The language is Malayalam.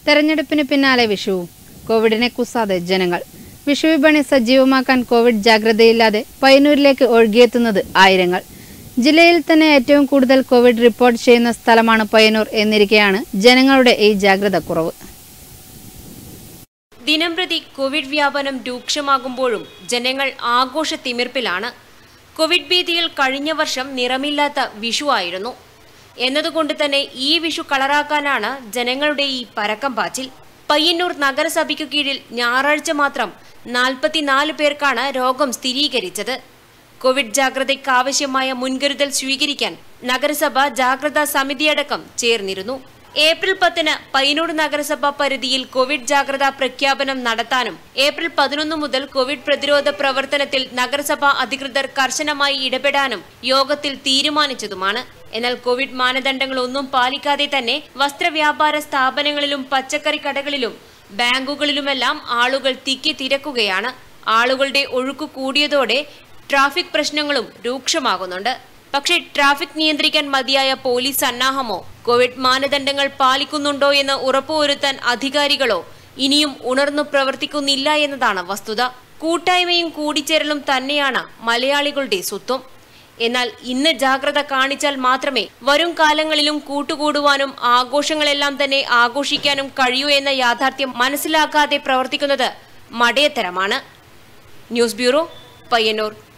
തെരഞ്ഞെടുപ്പിന് പിന്നാലെ വിഷുവും കോവിഡിനെ കുസാതെ ജനങ്ങൾ വിഷു വിപണി സജീവമാക്കാൻ കോവിഡ് ജാഗ്രതയില്ലാതെ പയ്യന്നൂരിലേക്ക് ഒഴുകിയെത്തുന്നത് ആയിരങ്ങൾ ജില്ലയിൽ തന്നെ ഏറ്റവും കൂടുതൽ കോവിഡ് റിപ്പോർട്ട് ചെയ്യുന്ന സ്ഥലമാണ് പയ്യന്നൂർ എന്നിരിക്കെയാണ് ജനങ്ങളുടെ ഈ ജാഗ്രത കുറവ് ദിനംപ്രതി കോവിഡ് വ്യാപനം രൂക്ഷമാകുമ്പോഴും ജനങ്ങൾ ആഘോഷ തിമിർപ്പിലാണ് കോവിഡ് ഭീതിയിൽ കഴിഞ്ഞ വർഷം നിറമില്ലാത്ത വിഷു ആയിരുന്നു എന്നതുകൊണ്ട് തന്നെ ഈ വിഷു കളറാക്കാനാണ് ജനങ്ങളുടെ ഈ പരക്കം പാച്ചിൽ പയ്യന്നൂർ നഗരസഭയ്ക്കു കീഴിൽ ഞായറാഴ്ച മാത്രം നാൽപ്പത്തിനാല് പേർക്കാണ് രോഗം സ്ഥിരീകരിച്ചത് കോവിഡ് ജാഗ്രതയ്ക്ക് ആവശ്യമായ മുൻകരുതൽ സ്വീകരിക്കാൻ നഗരസഭ ജാഗ്രതാ സമിതിയടക്കം ചേർന്നിരുന്നു ഏപ്രിൽ പത്തിന് പയ്യന്നൂർ നഗരസഭ പരിധിയിൽ കോവിഡ് ജാഗ്രതാ പ്രഖ്യാപനം നടത്താനും ഏപ്രിൽ പതിനൊന്ന് മുതൽ കോവിഡ് പ്രതിരോധ പ്രവർത്തനത്തിൽ നഗരസഭ അധികൃതർ കർശനമായി ഇടപെടാനും യോഗത്തിൽ തീരുമാനിച്ചതുമാണ് എന്നാൽ കോവിഡ് മാനദണ്ഡങ്ങളൊന്നും പാലിക്കാതെ തന്നെ വസ്ത്രവ്യാപാര സ്ഥാപനങ്ങളിലും പച്ചക്കറി കടകളിലും ബാങ്കുകളിലുമെല്ലാം ആളുകൾ തിക്കി തിരക്കുകയാണ് ആളുകളുടെ ഒഴുക്ക് കൂടിയതോടെ ട്രാഫിക് പ്രശ്നങ്ങളും രൂക്ഷമാകുന്നുണ്ട് പക്ഷേ ട്രാഫിക് നിയന്ത്രിക്കാൻ മതിയായ പോലീസ് സന്നാഹമോ കോവിഡ് മാനദണ്ഡങ്ങൾ പാലിക്കുന്നുണ്ടോ എന്ന് ഉറപ്പുവരുത്താൻ അധികാരികളോ ഇനിയും ഉണർന്നു പ്രവർത്തിക്കുന്നില്ല എന്നതാണ് വസ്തുത കൂട്ടായ്മയും കൂടിച്ചേരലും തന്നെയാണ് മലയാളികളുടെ സ്വത്വം എന്നാൽ ഇന്ന് ജാഗ്രത കാണിച്ചാൽ മാത്രമേ വരും കാലങ്ങളിലും കൂട്ടുകൂടുവാനും ആഘോഷങ്ങളെല്ലാം തന്നെ ആഘോഷിക്കാനും കഴിയൂ എന്ന യാഥാർത്ഥ്യം മനസ്സിലാക്കാതെ പ്രവർത്തിക്കുന്നത് മടയത്തരമാണ് ന്യൂസ് ബ്യൂറോ പയ്യന്നൂർ